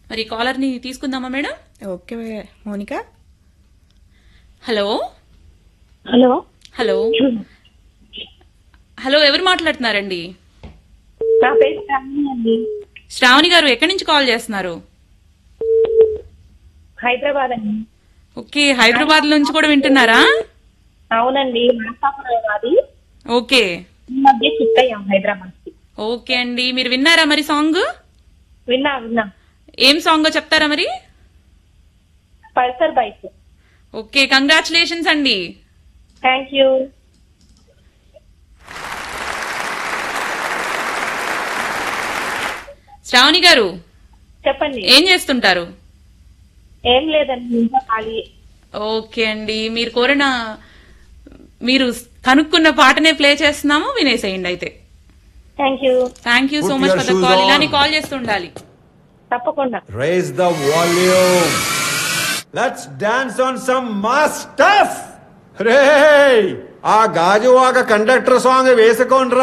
మరి కాలర్ ని తీసుకుందామా madam okay Mounika hello hello hello hello ఎవరు మాట్లాడుతున్నారండి నా పేరు శ్రావణి అండి శ్రావణి గారు ఎక్కడి నుంచి కాల్ చేస్తున్నారు హైదరాబాద్ అండి ఓకే హైదరాబాద్ నుంచి కూడా వింటున్నారా అవునండి నరసాపురం మాది ఓకే ఈ మధ్య షిఫ్ట్ అయ్యాం హైదరాబాద్ కి ఓకే అండి మీరు విన్నారా మరి సాంగ్ విన్నా విన్నా ఏం సాంగ్ చెప్తారా మరి పల్సర్ బైక్ ఓకే కంగ్రాచులేషన్స్ అండి థ్యాంక్ యూ శ్రావణి గారు చెప్పండి ఏం చేస్తుంటారు ఏం లేదండి ఇంకా ఖాళీ ఓకే అండి మీరు కోరిన మీరు కనుక్కున్న పాటనే ప్లే చేస్తున్నాము వినేసేయండి అయితే thank you thank you so Put much your for the shoes call on. ఇలానే కాల్ చేస్తుండాలి తప్పకుండా Raise the volume. Let's dance on some mass stuff. రే ఆ గాజువాక కండక్టర్ సాంగ్ వేసుకోండి